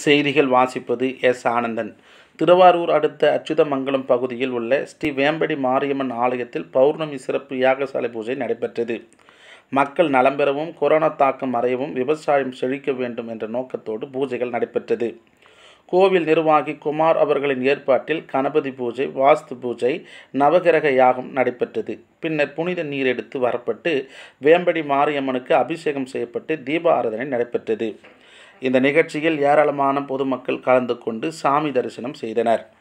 செய்திகள் வாசிப்பது எஸ் ஆனந்தன் திருவாரூர் அடுத்த அச்சுதமங்கலம் பகுதியில் உள்ள ஸ்ரீ வேம்படி மாரியம்மன் ஆலயத்தில் பௌர்ணமி சிறப்பு யாகசாலை பூஜை நடைபெற்றது மக்கள் நலம் பெறவும் கொரோனா தாக்கம் மறையவும் விவசாயம் செழிக்க வேண்டும் என்ற நோக்கத்தோடு பூஜைகள் நடைபெற்றது கோவில் நிர்வாகி குமார் அவர்களின் ஏற்பாட்டில் கணபதி பூஜை வாஸ்து பூஜை நவகிரக யாகம் நடைபெற்றது பின்னர் புனித நீர் எடுத்து வரப்பட்டு வேம்படி மாரியம்மனுக்கு அபிஷேகம் செய்யப்பட்டு தீப ஆராதனை நடைபெற்றது இந்த நிகழ்ச்சியில் ஏராளமான பொதுமக்கள் கலந்து கொண்டு சாமி தரிசனம் செய்தனர்